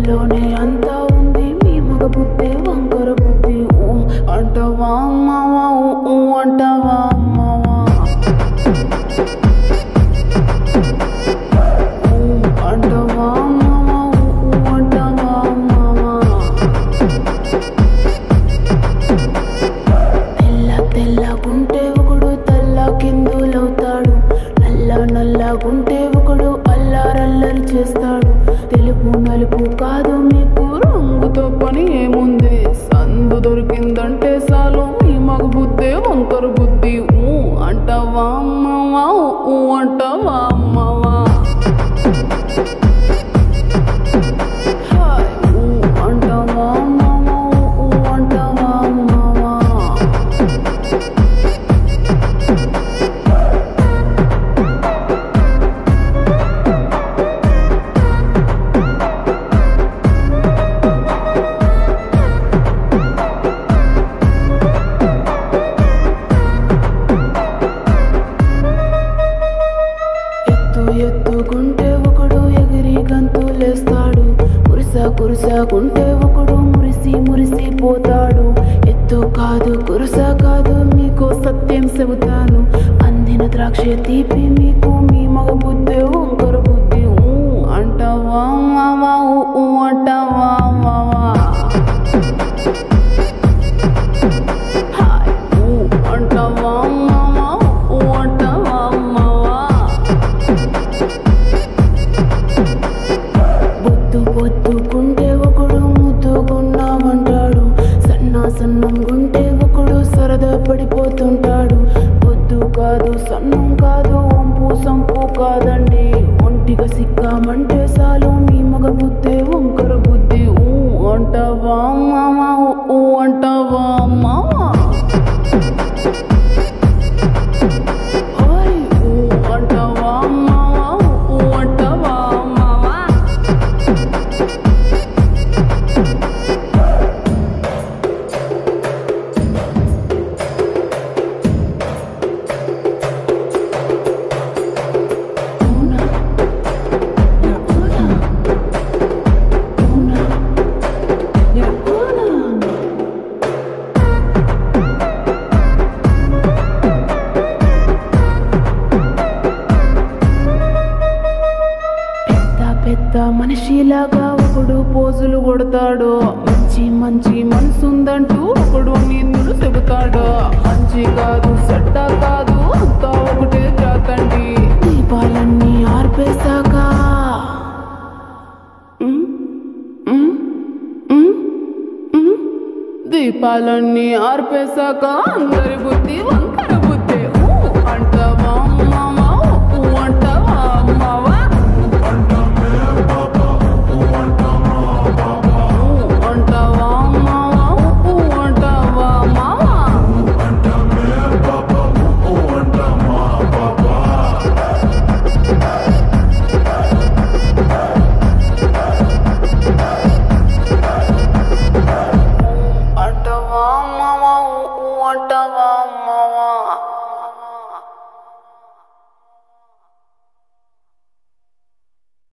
మాటల్లోనే అంతా ఉంది మీ మగ బుద్ధి వంకర బుద్ధి ఊ అంటావా అమ్మావా ఊ ఊ అంటావా అమ్మావా ఊ అంటావా అమ్మావా ఊ ఊ అంటావా అమ్మావా తెల్ల తెల్లగుంటే ఒకడు తెల్ల కిందులవుతాడు నల్ల నల్లగుంటే ఒకడు అల్లారల్లరి చేస్తాడు తెలుపు నలుపు కాదు మీకు రంగుతో పని ఏముంది సందు దొరికిందంటే చాలు ఈ మగ బుద్ధి వంకర బుద్ధి ఊ అంటావా అమ్మవా ఊ అంటావా అమ్మవా హాయ్ ఊ అంటావా అమ్మవా ఊ అంటావా అమ్మవా ఎత్తు ఎత్తుకుంటే ఒకడు ఎగిరి గంతులేస్తాడు కురిస కురిసకుంటే ఒకడు మురిసి మురిసి పోతాడు ఎత్తు కాదు కురుస కాదు మీకు సత్యం చెబుతాను అందిన ద్రాక్ష తీపి మీకు మీ మగ బుద్ధి వంకర బుద్ధి ఊ అంటావా మావా ఊ ఊ అంటావా మావా హాయ్ ఊ అంటావా మావా ఊ అంటావా మావా బొద్దు బొద్దుకుంటే ఒకడు ముద్దుగున్నామంటాడు సన్న సన్నం గుంటే ఒకడు సరదా పడిపోతుంటాడు బొద్దు కాదు సన్నం కాదు వంపు సంపు కాదండి ఒంటిగా సిక్కామంటే చాలు మీ మగ బుద్ధి వంకర బుద్ధి ఊ అంటావా మామా ఊ అంటావా మామా ఓయ్ ఊ అంటావా మావా ఊ అంటావా మావా Una, ya una, una, ya una. పెద్ద పెద్ద మనిషిలాగా ఒకడు పోజులు కొడతాడు మంచి మంచి మనసుందంటూ ఒకడు నిందులు చెబుతాడు మంచి కాదు చెడ్డ కాదు అంతా ఒకటే జాతండి దీపాలన్నీ ఆర్పేశాక ఉమ్, ఉమ్, ఉమ్, ఉమ్. దీపాలన్నీ ఆర్పేశాక అందరి బుద్ధి వంకర బుద్ధి ఊ అంటావా మావా ఊ అంటావా మావా ఊ అంటావా మావా ఊ అంటావా మావా అంటావా మావా ఊ అంటావా మావా